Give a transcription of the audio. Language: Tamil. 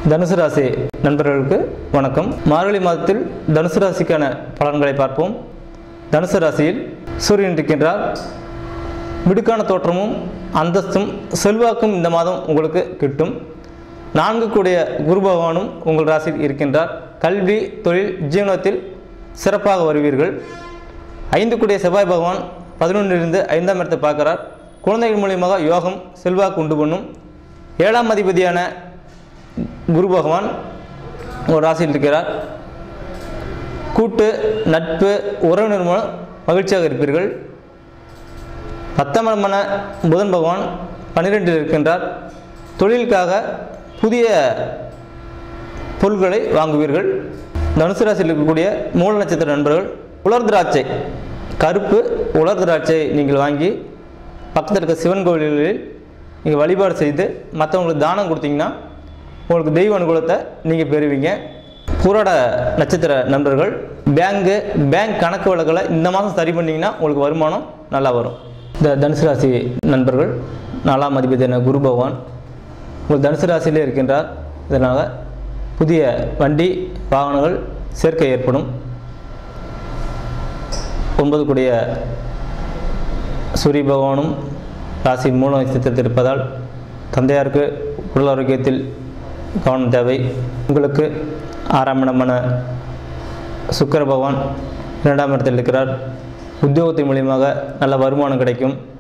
தனுசு ராசி நண்பர்களுக்கு வணக்கம் மார்கழி மாதத்தில் தனுசு ராசிக்கான பலன்களை பார்ப்போம் தனுசு ராசியில் சூரியன் இருக்கின்றார் மிடுக்கான தோற்றமும் அந்தஸ்தும் செல்வாக்கும் இந்த மாதம் உங்களுக்கு கிட்டும் நான்கு கூடிய குரு பகவானும் உங்கள் ராசியில் இருக்கின்றார் கல்வி தொழில் ஜீவனத்தில் சிறப்பாக வருவீர்கள் ஐந்து கூடிய செவ்வாய் பகவான் பதினொன்றிலிருந்து ஐந்தாம் இடத்தை பார்க்கிறார் குழந்தைகள் மூலியமாக யோகம் செல்வாக்கு உண்டு பண்ணும் ஏழாம் அதிபதியான குரு பகவான் ஒரு ராசியில் இருக்கிறார் கூட்டு நட்பு உறவினர் மூலம் மகிழ்ச்சியாக இருப்பீர்கள் பத்தாம் இடமான புதன் பகவான் பன்னிரெண்டில் இருக்கின்றார் தொழிலுக்காக புதிய பொருட்களை வாங்குவீர்கள் தனுசு ராசியில் இருக்கக்கூடிய மூல நட்சத்திர நண்பர்கள் உலர் திராட்சை கருப்பு உலர் திராட்சை நீங்கள் வாங்கி பக்கத்தில் இருக்க சிவன் கோவில்களில் நீங்கள் வழிபாடு செய்து மற்றவங்களுக்கு தானம் கொடுத்தீங்கன்னா உங்களுக்கு தெய்வ அனுகூலத்தை நீங்கள் பெறுவீங்க பூராட நட்சத்திர நண்பர்கள் பேங்கு பேங்க் கணக்கு வழக்குகளை இந்த மாதம் சரி பண்ணிங்கன்னா உங்களுக்கு வருமானம் நல்லா வரும் இந்த தனுசு ராசி நண்பர்கள் நாலாம் அதிபதியான குரு பகவான் உங்கள் தனுசு ராசியிலே இருக்கின்றார் இதனால் புதிய வண்டி வாகனங்கள் சேர்க்கை ஏற்படும் ஒன்பது கூடிய சூரிய பகவானும் ராசியின் மூல நட்சத்திரத்தில் இருப்பதால் தந்தையாருக்கு உடல் ஆரோக்கியத்தில் கவனம் தேவை உங்களுக்கு ஆறாம் இடமான சுக்கிர பகவான் இரண்டாம் இடத்தில் இருக்கிறார் உத்தியோகத்தின் மூலியமாக நல்ல வருமானம் கிடைக்கும்